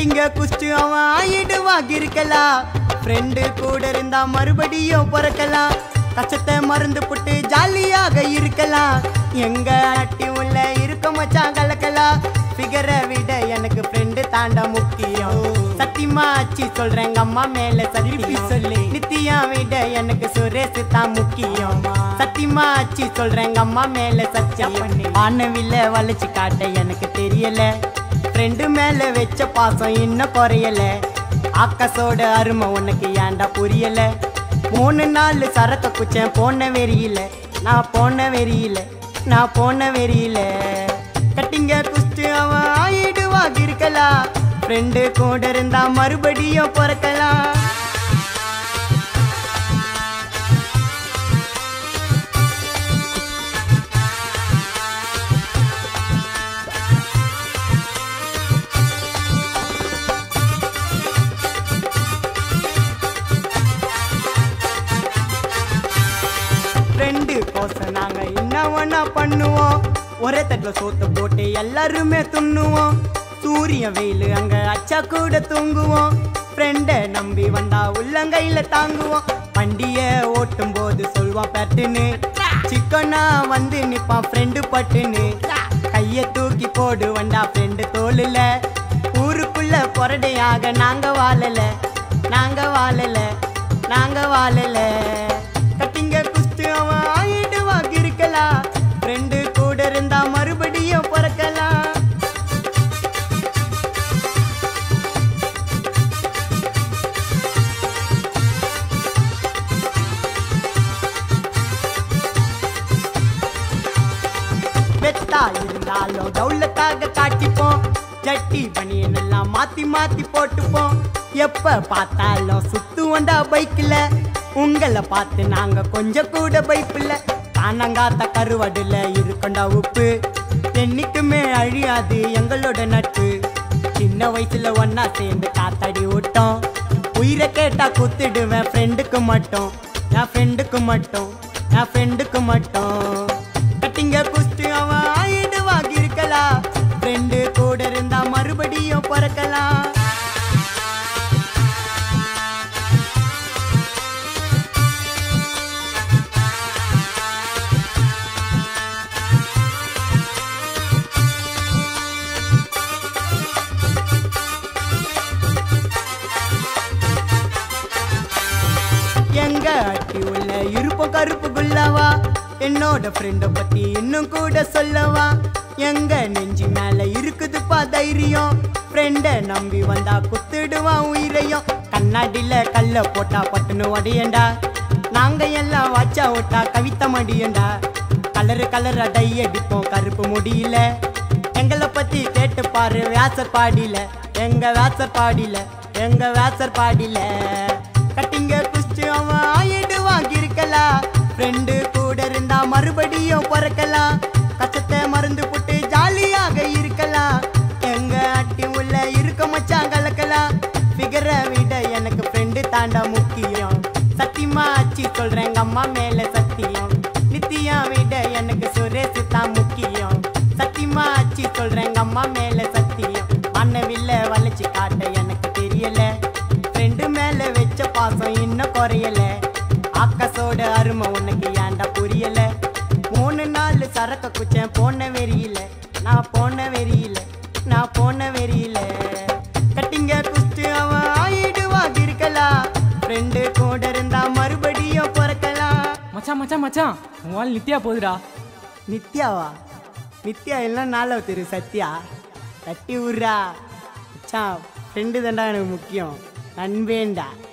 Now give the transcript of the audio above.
கட்டிங்க குஸ்டு அவன் ஆயிடுவாக இருக்கலாம் ஃப்ரெண்டு கூட இருந்தா மறுபடியும் பிறக்கலாம் கஷ்டத்தை மறந்து புட்டு ஜாலியாக இருக்கலாம் எங்க அட்டி உள்ள இருக்க மச்சான் கலக்கலாம் ஃபிகரை விட எனக்கு ஃப்ரெண்டு தாண்டா முக்கியம் சத்தியமா ஆச்சி சொல்றேன் எங்க அம்மா மேல சத்தியமா சொல்லி நித்தியா விட எனக்கு சுரேஷ் தான் முக்கியம் சத்தியமா ஆச்சி சொல்றேன் எங்க அம்மா மேல சத்தியம் வானவில்ல வளைச்சு காட்ட எனக்கு தெரியல ஃப்ரெண்டு மேல வச்ச பாசம் இன்னும் குறையல ஆக்காசோட அருமை உனக்கு ஏன்டா புரியல மூணு நாள் சரக்க குச்சேன் போன வெறியில நான் போன வெறியில நான் போன வெறியில கட்டிங்க குஸ்டு அவன் ஆயிடுவாக இருக்கலாம் ஃப்ரெண்டு கூட இருந்தா மறுபடியும் பிறக்கலாம் ஃப்ரெண்டு கோசம் நாங்க என்ன ஒண்ணா பண்ணுவோம் ஒரே தட்டில் சோத்த போட்டு எல்லாருமே துண்ணுவோம் சூரிய வெயில் அங்க அச்சா கூட தூங்குவோம் ஃப்ரெண்டை நம்பி வந்தா உள்ளங்கையில தாங்குவோம் வண்டிய ஓட்டும் போது சொல்வான் பேட்டுன்னு சிக்கனா வந்து நிப்பான் ஃப்ரெண்டு பட்டுன்னு கைய தூக்கி போடு வண்டா ஃப்ரெண்டு தோலுல ஊருக்குள்ள பொறடையாக நாங்க வாழல நாங்க வாழல நாங்க வாழல கட்டிங்க குஸ்து அவன் ஆயிடுவாக இருக்கலாம் ஃப்ரெண்டு கூட இருந்தா மறுபடியும் பிறக்கலாம் வெத்தா இருந்தாலும் தௌலத்தாக காட்டிப்போம் ஜட்டி பனியன் எல்லாம் மாத்தி மாத்தி போட்டுப்போம் எப்ப பார்த்தாலும் சுத்து வந்தா பைக்ல உங்களை பார்த்து நாங்க கொஞ்சம் கூட பைப்பில்ல காணங்காத்த கருவடுல இருக்கண்டா உப்பு என்னைக்குமே அழியாது எங்களோட நட்பு சின்ன வயசுல ஒன்னா சேர்ந்து காத்தாடி விட்டோம் உயிரை கேட்டா குத்திடுவேன் ஃப்ரெண்டுக்கு மட்டும் என் ஃப்ரெண்டுக்கு மட்டும் என் ஃப்ரெண்டுக்கு மட்டும் கட்டிங்க குஸ்து அவன் ஆயிடுவாக இருக்கலாம் ஃப்ரெண்டு கூட இருந்தா மறுபடியும் பிறக்கலாம் எங்க அட்டி உள்ள இருப்போம் கருப்பு குள்ளவா என்னோட ஃப்ரெண்ட பத்தி இன்னும் கூட சொல்லவா எங்க நெஞ்சு மேல இருக்குதுப்பா தைரியம் ஃப்ரெண்ட நம்பி வந்தா குத்துடுவான் உயிரையும் கண்ணாடியில கல்ல போட்டா பட்டுன்னு உடையண்டா நாங்க எல்லாம் வாச்சா விட்டா கவித்த மடியண்டா கலரு கலரா டை அடிப்போம் கருப்பு முடியல எங்களை பத்தி கேட்டு பாரு வேசர் பாடியில எங்க வேசர் பாடியில எங்க வேசர் பாடியில கட்டிங்க குஸ்து அவன் ஆயிடுவாங்க இருக்கலாம் ஃப்ரெண்டு கூட இருந்தா மறுபடியும் பிறக்கலாம் கஷ்டத்தை மறந்து போட்டு ஜாலியாக இருக்கலாம் எங்க அட்டி உள்ள இருக்க மச்சான் கலக்கலாம் ஃபிகரை விட எனக்கு ஃப்ரெண்டு தாண்டா முக்கியம் சத்தியமா ஆச்சி சொல்றேன் எங்க அம்மா மேல சத்தியம் நித்தியா விட எனக்கு சுரேஷ் தான் முக்கியம் சத்தியமா ஆச்சி சொல்றேன் எங்க அம்மா மேல சத்தியம் மண்ணவில்ல வளைச்சு காட்ட எனக்கு தெரியல ஃப்ரெண்டு மேல வச்ச பாசம் இன்னும் குறையல ஆக்காசோட அருமை உனக்கு ஏன்டா புரியல மூணு நாள் சரக்க குச்சேன் போன வெறியில நான் போன வெறியில நான் போன வெறியில கட்டிங்க குஸ்து அவன் ஆயிடுவாக இருக்கலாம் ஃப்ரெண்டு கூட இருந்தா மறுபடியும் பிறக்கலாம் மச்சான் மச்சான் மச்சான் உன் ஆள் நித்யா போகுதுடா நித்யாவா நித்யா எல்லாம் நாள திரு சத்யா தட்டி விட்றா மச்சான் ஃப்ரெண்டு தான்டா எனக்கு முக்கியம் நண்பேண்டா